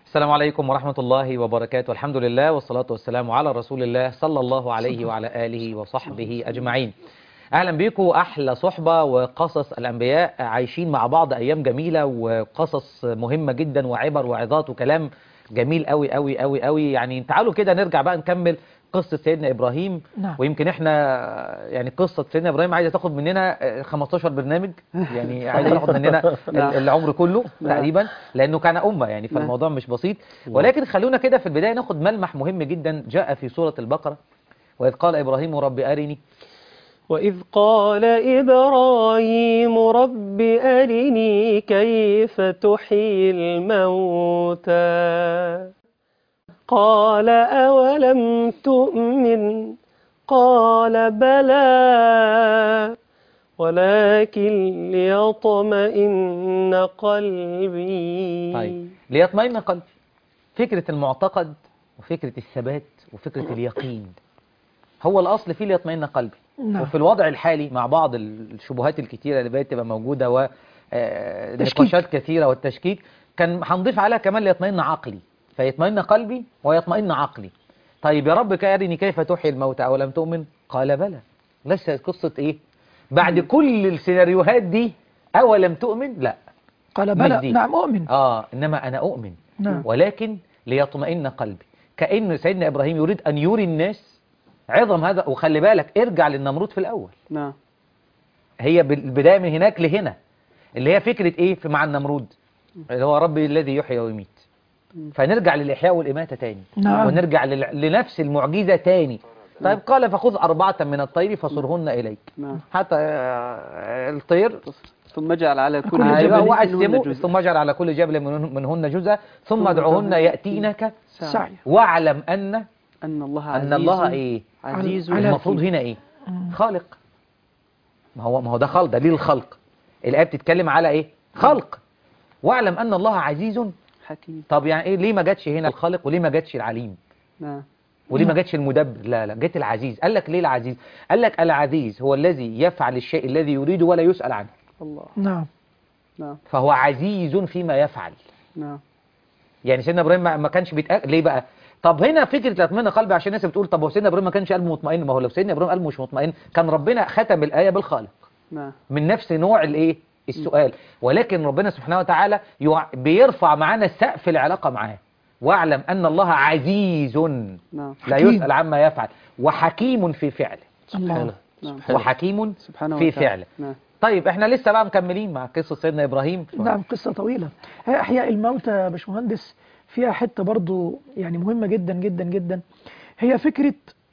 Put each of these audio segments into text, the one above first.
السلام عليكم ورحمة الله وبركاته الحمد لله والصلاة والسلام على رسول الله صلى الله عليه وعلى آله وصحبه أجمعين أهلا بيكم أحلى صحبة وقصص الأنبياء عايشين مع بعض أيام جميلة وقصص مهمة جدا وعبر وعظات وكلام جميل قوي قوي قوي قوي يعني تعالوا كده نرجع بقى نكمل قصة سيدنا إبراهيم نعم. ويمكن احنا يعني قصة سيدنا إبراهيم عايزة تاخد مننا 15 برنامج يعني عايزة تاخد مننا ال- العمر كله تقريبا لأنه كان أمة يعني فالموضوع مش بسيط ولكن خلونا كده في البداية ناخد ملمح مهم جدا جاء في سورة البقرة وإذ قال إبراهيم رب أرني وإذ قال إبراهيم رب أرني كيف تحيي الموتى قال أولم تؤمن قال بلى ولكن ليطمئن قلبي طيب ليطمئن قلبي فكرة المعتقد وفكرة الثبات وفكرة اليقين هو الأصل فيه ليطمئن قلبي نعم. وفي الوضع الحالي مع بعض الشبهات الكتيرة اللي بقت تبقى موجودة و آه، تشكيك. نقاشات كثيرة والتشكيك كان هنضيف عليها كمان ليطمئن عقلي فيطمئن قلبي ويطمئن عقلي طيب يا رب كارني كيف تحيي الموتى أولم تؤمن قال بلى لسه قصة إيه بعد كل السيناريوهات دي أولم تؤمن لا قال مش بلى دي. نعم أؤمن آه إنما أنا أؤمن نعم. ولكن ليطمئن قلبي كأن سيدنا إبراهيم يريد أن يري الناس عظم هذا وخلي بالك ارجع للنمرود في الأول نعم هي بالبداية من هناك لهنا اللي هي فكرة إيه في مع النمرود اللي هو ربي الذي يحيي ويميت فنرجع للإحياء والإماتة تاني نعم. ونرجع لل- لنفس المعجزة تاني طيب قال فخذ أربعة من الطير فصرهن إليك نعم حتى آه، الطير ثم اجعل على كل كل جبل أيوة منهن وقسموا جزء. ثم اجعل على كل جبل منهن- منهن جزءا ثم ثم ادعوهن ادعوهن يأتينك سعي واعلم أن أن الله عزيز أن الله إيه عزيز على- المفروض هنا إيه خالق ما هو ما هو ده خلق دليل الخلق الآية بتتكلم على إيه خلق واعلم أن الله عزيز حكيم طب يعني إيه ليه ما جاتش هنا الخالق وليه ما جاتش العليم نعم وليه ما جاتش المدبر لا لا جت العزيز قال لك ليه العزيز قال لك العزيز هو الذي يفعل الشيء الذي يريده ولا يسأل عنه الله نعم نعم فهو عزيز فيما يفعل نعم يعني سيدنا ابراهيم ما- ما كانش بيتأكد ليه بقى طب هنا فكره اطمئن قلبي عشان الناس بتقول طب هو سيدنا ابراهيم ما كانش قلبه مطمئن ما هو لو سيدنا ابراهيم قلبه مش مطمئن كان ربنا ختم الايه بالخالق نعم من نفس نوع الايه السؤال ولكن ربنا سبحانه وتعالى يع- بيرفع معانا سقف العلاقه معاه واعلم ان الله عزيز نعم لا حكيم. يسأل عما يفعل وحكيم في فعله الله نعم وحكيم سبحانه في وتعالى. فعله نعم طيب احنا لسه بقى مكملين مع قصه سيدنا ابراهيم نعم قصة طويلة هي أحياء الموتى يا باشمهندس فيها حتة برضو يعني مهمة جدا جدا جدا هي فكرة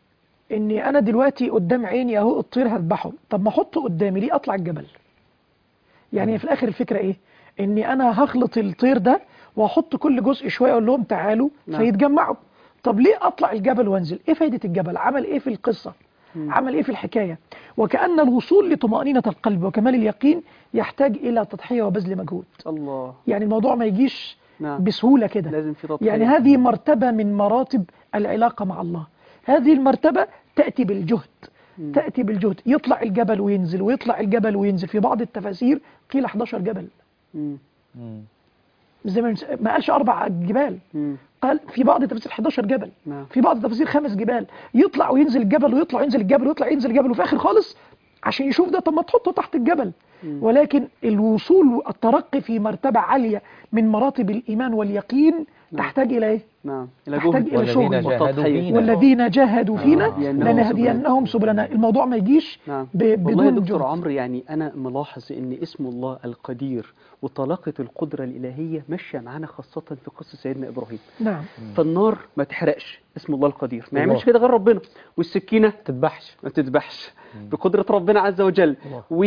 إني أنا دلوقتي قدام عيني أهو الطير هذبحه طب ما أحطه قدامي ليه أطلع الجبل يعني في الآخر الفكرة إيه إني أنا هخلط الطير ده وأحط كل جزء شوية أقول لهم تعالوا نعم. فيتجمعوا طب ليه أطلع الجبل وأنزل إيه فايدة الجبل عمل إيه في القصة عمل ايه في الحكاية وكأن الوصول لطمأنينة القلب وكمال اليقين يحتاج إلى تضحية وبذل مجهود الله يعني الموضوع ما يجيش نعم بسهولة كده لازم في تضحية يعني هذه مرتبة من مراتب العلاقة مع الله هذه المرتبة تأتي بالجهد تأتي بالجهد يطلع الجبل وينزل ويطلع الجبل وينزل في بعض التفاسير قيل 11 جبل مم. مم. زي ما ما قالش أربع جبال مم. قال في بعض التفاسير 11 جبل نعم. في بعض التفاسير خمس جبال يطلع وينزل الجبل ويطلع وينزل الجبل ويطلع ينزل الجبل وفي اخر خالص عشان يشوف ده طب ما تحطه تحت الجبل ولكن الوصول والترقي في مرتبة عالية من مراتب الإيمان واليقين تحتاج إلى إيه؟ نعم إلى تحتاج جهد إلى والذين شغل جاهدوا وتضحية. فينا والذين جاهدوا فينا لنهدينهم لنهدينهم سبلنا الموضوع ما يجيش نعم ب- والله يا بدون دكتور جهد عمرو يعني انا ملاحظ ان اسم الله القدير وطلاقة القدرة الإلهية ماشية معانا خاصة في قصة سيدنا إبراهيم نعم فالنار ما تحرقش اسم الله القدير ما الله. يعملش كده غير ربنا والسكينة تذبحش ما تذبحش بقدرة ربنا عز وجل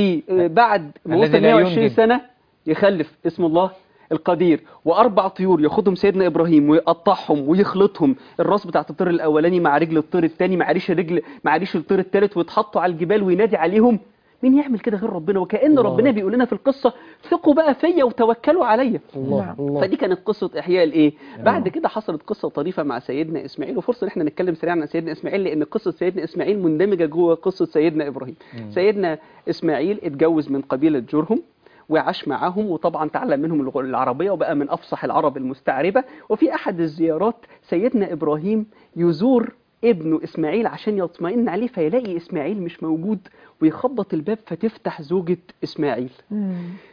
وبعد ما الذي وصل لا 120 ينجب. سنة يخلف اسم الله القدير واربع طيور ياخدهم سيدنا ابراهيم ويقطعهم ويخلطهم الراس بتاعت الطير الاولاني مع رجل الطير الثاني مع ريش الرجل مع ريش الطير الثالث ويتحطوا على الجبال وينادي عليهم مين يعمل كده غير ربنا وكأن الله. ربنا بيقول لنا في القصة ثقوا بقى فيا وتوكلوا عليا نعم. الله فدي كانت قصة إحياء الإيه؟ بعد كده حصلت قصة طريفة مع سيدنا إسماعيل وفرصة إن إحنا نتكلم سريعا عن سيدنا إسماعيل لأن قصة سيدنا إسماعيل مندمجة جوه قصة سيدنا إبراهيم. سيدنا إسماعيل اتجوز من قبيلة جرهم وعاش معاهم وطبعا تعلم منهم اللغة العربية وبقى من أفصح العرب المستعربة وفي أحد الزيارات سيدنا إبراهيم يزور ابنه إسماعيل عشان يطمئن عليه فيلاقي إسماعيل مش موجود ويخبط الباب فتفتح زوجة إسماعيل مم.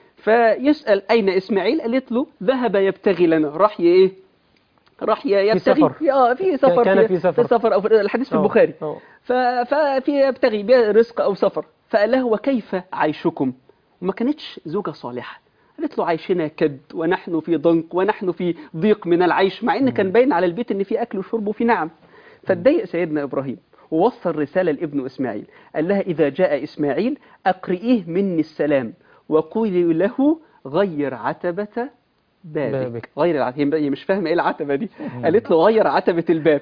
فيسأل أين إسماعيل قالت له ذهب يبتغي لنا راح ي- إيه راح ي- يبتغي سفر. في آه في سفر كان في سفر. في سفر أو في الحديث في أه، البخاري أه. ف- ففي يبتغي بها رزق أو سفر فقال له وكيف عيشكم وما كانتش زوجة صالحة قالت له عيشنا كد ونحن في ضنك ونحن في ضيق من العيش مع ان كان باين على البيت ان في اكل وشرب وفي نعم فاتضايق سيدنا ابراهيم ووصل رسالة لابنه اسماعيل قال لها اذا جاء اسماعيل اقرئيه مني السلام وقولي له غير عتبة بابك, بابك. غير العتبة هي مش فاهمة ايه العتبة دي قالت له غير عتبة الباب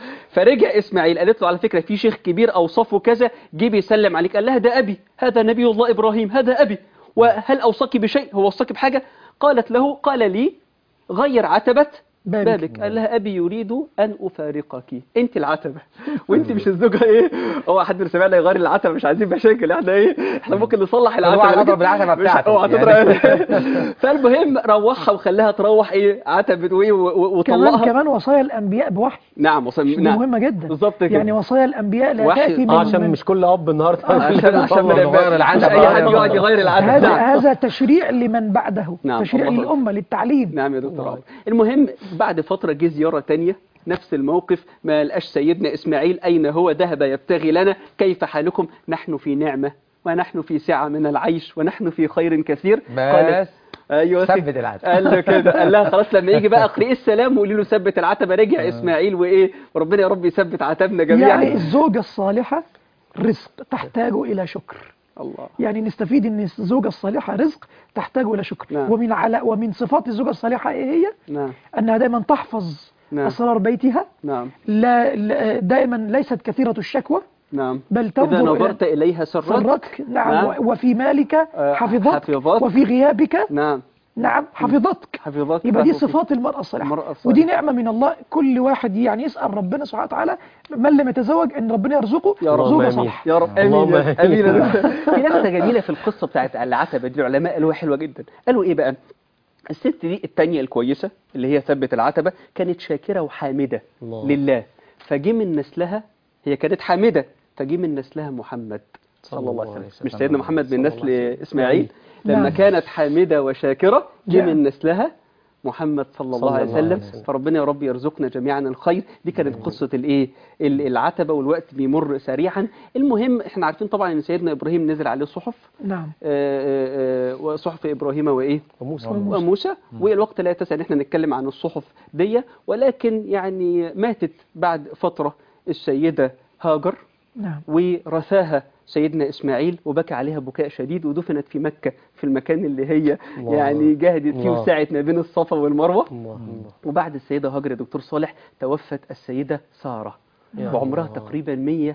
فرجع اسماعيل قالت له على فكرة في شيخ كبير اوصفه كذا جه بيسلم عليك قال لها ده ابي هذا نبي الله ابراهيم هذا ابي وهل اوصاك بشيء هو وصاك بحاجة قالت له قال لي غير عتبة بابك. بابك قال لها ابي يريد ان افارقك انت العتبة وانت مش الزوجة ايه هو حد من سمعنا يغير العتبة مش عايزين مشاكل احنا ايه احنا ممكن نصلح اوعى العتبة تضرب العتبة مش- بتاعته اوعى يعني. تضرب فالمهم روحها وخلاها تروح ايه عتبة وايه و- و- كمان وطلقها كمان وصايا الانبياء بوحي نعم وصل دي نعم مهمه جدا بالظبط كده. يعني وصايا الانبياء لا وحي. تاتي من اه عشان من- مش كل اب النهارده عشان عشان ما نغير نبقى- العتبة. مش اي حد آه، يقعد يغير العتبة هذا نعم. هذا تشريع لمن بعده نعم، تشريع الله للامه للتعليم نعم يا دكتور عمر المهم بعد فترة جه زيارة تانية نفس الموقف ما لقاش سيدنا إسماعيل أين هو ذهب يبتغي لنا كيف حالكم نحن في نعمة ونحن في سعة من العيش ونحن في خير كثير بس ايوه ثبت سيدي. العتبة. قال له كده قال لها خلاص لما يجي بقى اقرئي السلام وقولي له ثبت العتبه رجع اسماعيل وايه وربنا يا رب يثبت عتبنا جميعا يعني الزوجه الصالحه رزق تحتاج الى شكر الله يعني نستفيد ان الزوجه الصالحه رزق تحتاج الى شكر نعم. ومن على ومن صفات الزوجه الصالحه ايه هي نعم انها دايما تحفظ نعم. اسرار بيتها نعم لا لا- دائما ليست كثيره الشكوى نعم بل إذا تنظر نظرت إلى إليها سرت سرتك نعم, نعم. و- وفي مالك آه، حفظتك حفظتك. وفي غيابك نعم نعم حفظتك حفظتك يبقى دي فهو في- صفات المرأة الصالحة المرأة الصالحة. ودي نعمة من الله كل واحد يعني يسأل ربنا سبحانه وتعالى من لم يتزوج ان ربنا يرزقه يا رب. زوجة اللهم صالحة يا رب اللهم امين يا- آمين. امين يا دكتور. في نكته جميله في القصه بتاعت العتبه دي العلماء قالوها حلوه جدا قالوا ايه بقى الست دي التانية الكويسة اللي هي ثبت العتبة كانت شاكرة وحامدة الله. لله فجه من نسلها هي كانت حامدة فجه من نسلها محمد صلى الله عليه وسلم مش سيدنا محمد من نسل إسماعيل لما نعم. كانت حامدة وشاكرة جه نعم. من نسلها محمد صلى الله صلى عليه الله عليه وسلم وسلم. فربنا يا رب يرزقنا جميعا الخير دي كانت قصة الايه ال- العتبة والوقت بيمر سريعا المهم احنا عارفين طبعا ان سيدنا ابراهيم نزل عليه صحف نعم آه، آه، آه، وصحف ابراهيم وايه وموسى وموسى والوقت لا يتسع ان احنا نتكلم عن الصحف دي ولكن يعني ماتت بعد فترة السيدة هاجر نعم ورثاها سيدنا إسماعيل وبكى عليها بكاء شديد ودفنت في مكة في المكان اللي هي الله. يعني جاهدت فيه الله. وسعت ما بين الصفا والمروة الله الله وبعد السيدة هاجر يا دكتور صالح توفت السيدة سارة يا وعمرها الله. تقريبا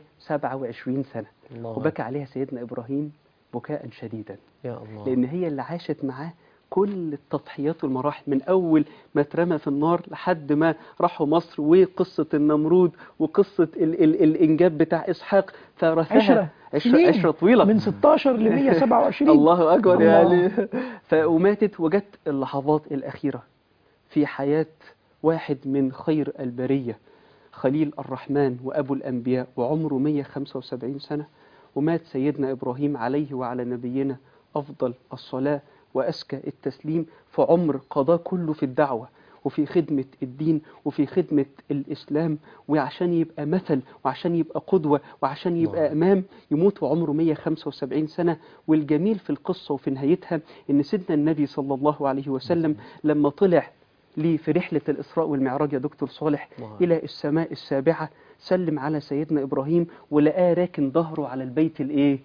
127 سنة الله. وبكى عليها سيدنا إبراهيم بكاء شديدا يا الله لأن هي اللي عاشت معاه كل التضحيات والمراحل من أول ما اترمى في النار لحد ما راحوا مصر وقصة النمرود وقصة ال ال الإنجاب بتاع إسحاق فرثاها عشرة عشرة, سنين. عشرة طويلة من 16 ل 127 الله أكبر الله. يعني ف- وماتت وجت اللحظات الأخيرة في حياة واحد من خير البرية خليل الرحمن وأبو الأنبياء وعمره 175 سنة ومات سيدنا إبراهيم عليه وعلى نبينا أفضل الصلاة وأزكى التسليم في عمر قضاه كله في الدعوة وفي خدمة الدين وفي خدمة الإسلام وعشان يبقى مثل وعشان يبقى قدوة وعشان يبقى إمام يموت وعمره 175 سنة والجميل في القصة وفي نهايتها إن سيدنا النبي صلى الله عليه وسلم لما طلع ليه في رحلة الإسراء والمعراج يا دكتور صالح الله. إلى السماء السابعة سلم على سيدنا إبراهيم ولقاه راكن ظهره على البيت الإيه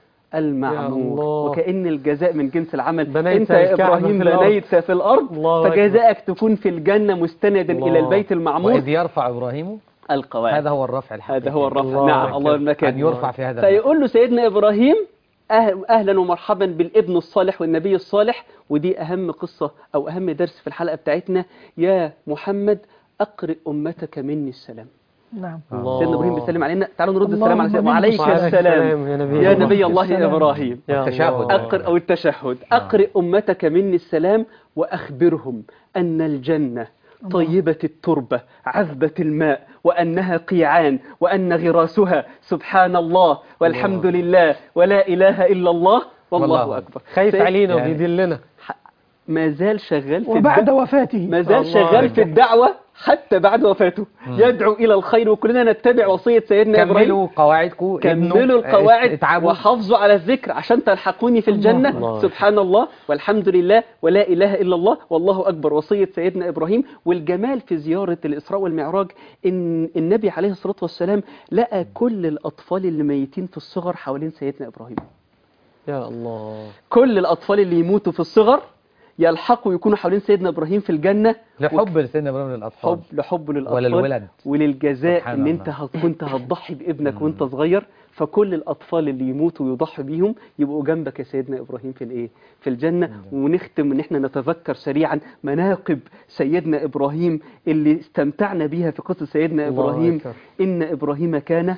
المعمور الله. وكأن الجزاء من جنس العمل بنيت أنت يا الكعبة إبراهيم في الأرض. بنيت في الأرض الله أكبر. فجزاءك تكون في الجنة مستندا الله. إلى البيت المعمور وإذ يرفع إبراهيم القواعد هذا هو الرفع الحقيقي هذا هو الرفع الله نعم أكبر. الله المكان أن يرفع في هذا المكان. فيقول له سيدنا إبراهيم أه- أهلا ومرحبا بالابن الصالح والنبي الصالح ودي أهم قصة أو أهم درس في الحلقة بتاعتنا يا محمد أقرئ أمتك مني السلام نعم الله. سيدنا ابراهيم بيسلم علينا تعالوا نرد السلام على اللهم سيدنا آمين. وعليك وعليك السلام يا نبي يا الله. نبي الله السلام. ابراهيم يا التشهد. الله. أقر أو التشهد أقرئ أمتك مني السلام وأخبرهم أن الجنة طيبة التربة عذبة الماء وأنها قيعان وأن غراسها سبحان الله والحمد لله ولا إله إلا الله والله, والله أكبر خايف سيد- علينا يعني- وبيدلنا ما زال شغال في وبعد الدعوة وفاته ما زال الله شغال في أكبر. الدعوة حتى بعد وفاته يدعو إلى الخير وكلنا نتبع وصية سيدنا إبراهيم كملوا قواعدكم كملوا القواعد اتعبوا وحافظوا على الذكر عشان تلحقوني في الجنة الله. سبحان الله والحمد لله ولا إله إلا الله والله أكبر وصية سيدنا إبراهيم والجمال في زيارة الإسراء والمعراج إن النبي عليه الصلاة والسلام لقى كل الأطفال اللي ميتين في الصغر حوالين سيدنا إبراهيم يا الله كل الأطفال اللي يموتوا في الصغر يلحقوا يكونوا حوالين سيدنا إبراهيم في الجنة لحب لسيدنا ابراهيم للاطفال حب لحب للأطفال وللولد وللجزاء سبحان ان انت الله. هت- كنت هتضحي بابنك وانت صغير فكل الاطفال اللي يموتوا ويضحي بيهم يبقوا جنبك يا سيدنا ابراهيم في الايه في الجنه ونختم ان احنا نتذكر سريعا مناقب سيدنا ابراهيم اللي استمتعنا بيها في قصه سيدنا الله ابراهيم أكبر. ان ابراهيم كان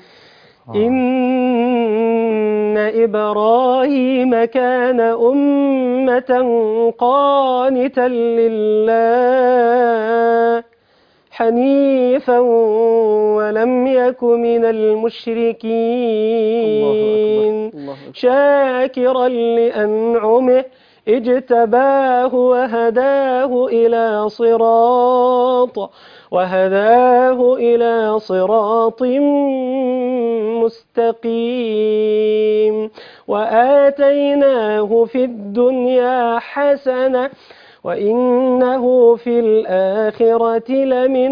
إن إبراهيم كان أمة قانتا لله حنيفا ولم يك من المشركين الله أكبر. شاكرا لأنعمه اجتباه وهداه إلى صراط وهداه إلى صراط مستقيم وآتيناه في الدنيا حسنة وإنه في الآخرة لمن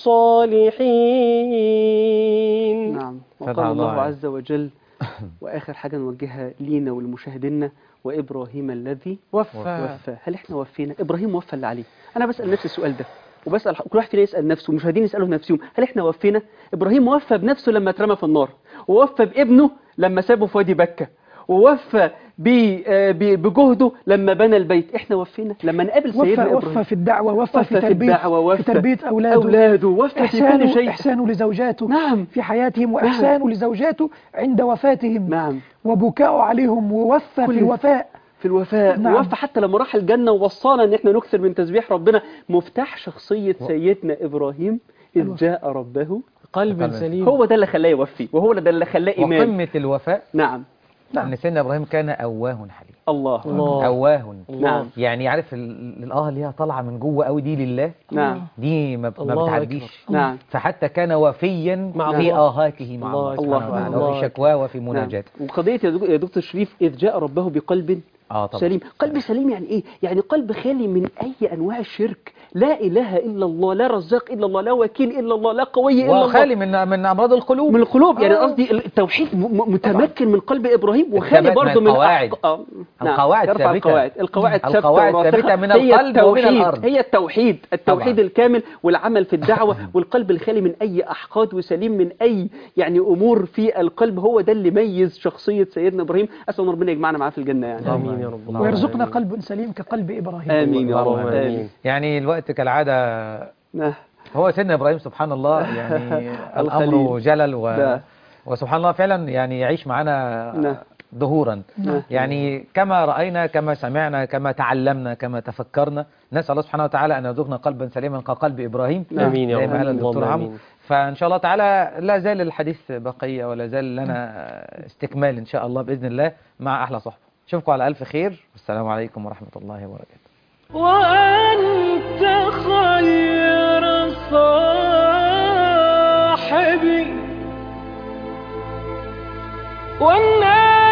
الصالحين نعم فتح وقال الله الله عليك. عز وجل واخر حاجه نوجهها لينا ولمشاهدينا وابراهيم الذي وفى وفى هل احنا وفينا ابراهيم وفى اللي عليه انا بسال نفسي السؤال ده وبسال كل واحد فينا يسال نفسه والمشاهدين يسالوا نفسهم هل احنا وفينا ابراهيم وفى بنفسه لما اترمى في النار ووفى بابنه لما سابه في وادي بكه ووفى ب- آه، ب- بجهده لما بنى البيت احنا وفينا لما نقابل وفى سيدنا وفى ابراهيم في الدعوة وفى, وفى في في تربية الدعوة، وفى في تربية أولاده اولاده وفى في كل إحسانه, شيء إحسانه لزوجاته نعم. في حياتهم وإحسانه لزوجاته عند وفاتهم نعم وبكاء عليهم ووفى كل- في الوفاء في الوفاء نعم. ووفى حتى لما راح الجنة ووصانا ان احنا نكثر من تسبيح ربنا مفتاح شخصية سيدنا ابراهيم اذ جاء ربه قلب قلب. سليم هو ده اللي خلاه يوفي وهو ده اللي خلاه ايمان وقمة الوفاء نعم نعم. ان سيدنا ابراهيم كان اواه حليم الله الله اواه نعم يعني عارف ال- الاه اللي هي طالعه من جوه قوي دي لله نعم دي ما, ما الله بتعديش نعم فحتى كان وفيا مع في الله. آهاته مع الله الله الله سبحانه وتعالى الله وفي شكواه وفي نعم مناجاته وقضية يا دك- يا دكتور شريف إذ جاء ربه بقلب اه طبعا سليم قلب سليم يعني إيه؟ يعني قلب خالي من أي أنواع الشرك لا إله إلا الله لا رزاق إلا الله لا وكيل إلا الله لا قوي إلا الله وخالي من من امراض القلوب من القلوب يعني آه. قصدي التوحيد م- م- متمكن من قلب ابراهيم وخالي الثبات برضه من من القواعد. أحق- آه، نعم. القواعد يرفع ثابتة. القواعد القواعد ثابته القواعد وراسخة. ثابتة من هي القلب ومن التوحيد الأرض. هي التوحيد التوحيد طبعا. الكامل والعمل في الدعوه والقلب الخالي من اي احقاد وسليم من اي يعني امور في القلب هو ده اللي ميز شخصيه سيدنا ابراهيم اسال الله ربنا يجمعنا معاه في الجنه يعني آمين يا رب الله ويرزقنا آمين. قلب سليم كقلب إبراهيم امين يا رب اللهم امين آمين. يعني الوقت كالعاده نعم. هو سيدنا ابراهيم سبحان الله يعني الامر الخليل. جلل و... ده. وسبحان الله فعلا يعني يعيش معنا نعم. ظهورا نعم. يعني كما راينا كما سمعنا كما تعلمنا كما تفكرنا نسال الله سبحانه وتعالى ان يرزقنا قلبا سليما كقلب ابراهيم آمين يا زي رب ما قال اللهم الدكتور عمرو آمين. فان شاء الله تعالى لا زال الحديث بقيه ولا زال لنا استكمال ان شاء الله باذن الله مع احلى صحبه اشوفكم على الف خير والسلام عليكم ورحمه الله وبركاته وأنت خير صاحبي والناس